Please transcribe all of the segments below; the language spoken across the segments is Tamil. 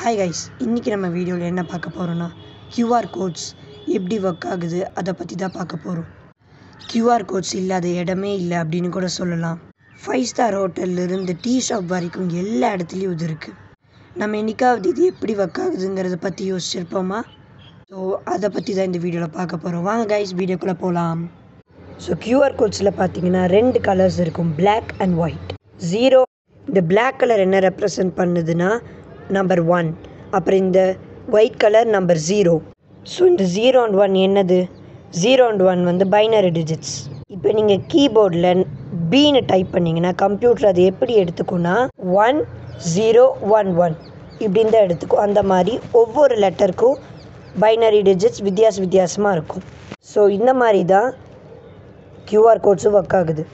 ஹாய் கைஸ் இன்றைக்கி நம்ம வீடியோவில் என்ன பார்க்க போகிறோன்னா QR கோட்ஸ் எப்படி ஒர்க் ஆகுது அதை பற்றி தான் பார்க்க போகிறோம் QR கோட்ஸ் இல்லாத இடமே இல்லை அப்படின்னு கூட சொல்லலாம் ஃபைவ் ஸ்டார் ஹோட்டல்லேருந்து டீ ஷாப் வரைக்கும் எல்லா இடத்துலையும் இது இருக்குது நம்ம என்னைக்காவது இது எப்படி ஒர்க் ஆகுதுங்கிறத பற்றி யோசிச்சிருப்போமா ஸோ அதை பற்றி தான் இந்த வீடியோவில் பார்க்க போகிறோம் வாங்க கைஸ் வீடியோக்குள்ளே போகலாம் ஸோ கியூஆர் கோட்ஸில் பார்த்தீங்கன்னா ரெண்டு கலர்ஸ் இருக்கும் Black அண்ட் ஒயிட் ஜீரோ இந்த Black கலர் என்ன ரெப்ரசன்ட் பண்ணுதுன்னா நம்பர் ஒன் அப்புறம் இந்த white colour number zero so இந்த ஜீரோ அண்ட் ஒன் என்னது ஜீரோ அண்ட் ஒன் வந்து பைனரி டிஜிட்ஸ் இப்போ நீங்கள் கீபோர்டில் பீனு டைப் பண்ணிங்கன்னா கம்ப்யூட்டர் அது எப்படி எடுத்துக்கும்னா ஒன் ஜீரோ ஒன் ஒன் இப்படின்னு தான் எடுத்துக்கும் அந்த மாதிரி ஒவ்வொரு லெட்டருக்கும் பைனரி டிஜிட்ஸ் வித்தியாச வித்தியாசமாக இருக்கும் ஸோ இந்த மாதிரி தான் கியூஆர் கோட்ஸும் ஒர்க் ஆகுது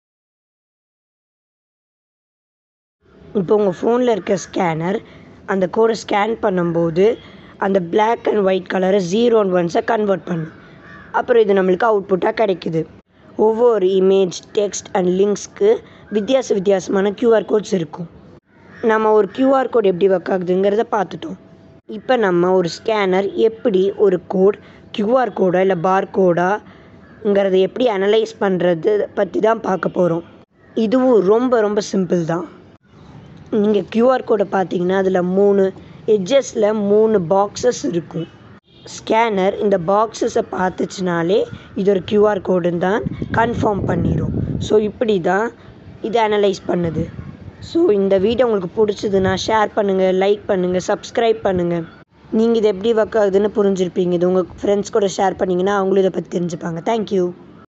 இப்போ உங்கள் ஃபோனில் இருக்க ஸ்கேனர் அந்த கோடை ஸ்கேன் பண்ணும்போது அந்த Black அண்ட் ஒயிட் கலரை ஜீரோ அண்ட் ஒன்ஸை கன்வெர்ட் பண்ணும் அப்புறம் இது நம்மளுக்கு அவுட்புட்டாக கிடைக்குது ஒவ்வொரு இமேஜ் டெக்ஸ்ட் அண்ட் லிங்க்ஸ்க்கு வித்தியாச வித்தியாசமான கியூஆர் கோட்ஸ் இருக்கும் நம்ம ஒரு கியூஆர் கோட் எப்படி ஒர்க் ஆகுதுங்கிறத பார்த்துட்டோம் இப்போ நம்ம ஒரு ஸ்கேனர் எப்படி ஒரு கோட் கியூஆர் கோடா இல்லை பார் கோடாங்கிறத எப்படி அனலைஸ் பண்ணுறது பற்றி தான் பார்க்க போகிறோம் இதுவும் ரொம்ப ரொம்ப சிம்பிள் தான் நீங்கள் கியூஆர் கோடை பார்த்தீங்கன்னா அதில் மூணு எட்ஜஸில் மூணு பாக்ஸஸ் இருக்கும் ஸ்கேனர் இந்த பாக்ஸஸை பார்த்துச்சுனாலே இது ஒரு கியூஆர் கோடுன்னு தான் கன்ஃபார்ம் பண்ணிடும் ஸோ இப்படி தான் இது அனலைஸ் பண்ணுது ஸோ இந்த வீடியோ உங்களுக்கு பிடிச்சதுன்னா ஷேர் பண்ணுங்கள் லைக் பண்ணுங்கள் சப்ஸ்கிரைப் பண்ணுங்கள் நீங்கள் இது எப்படி ஒர்க் ஆகுதுன்னு புரிஞ்சிருப்பீங்க இது உங்கள் ஃப்ரெண்ட்ஸ் கூட ஷேர் பண்ணிங்கன்னா அவங்களும் இதை பற்றி தெரிஞ்சுப்பாங்க தேங்க்யூ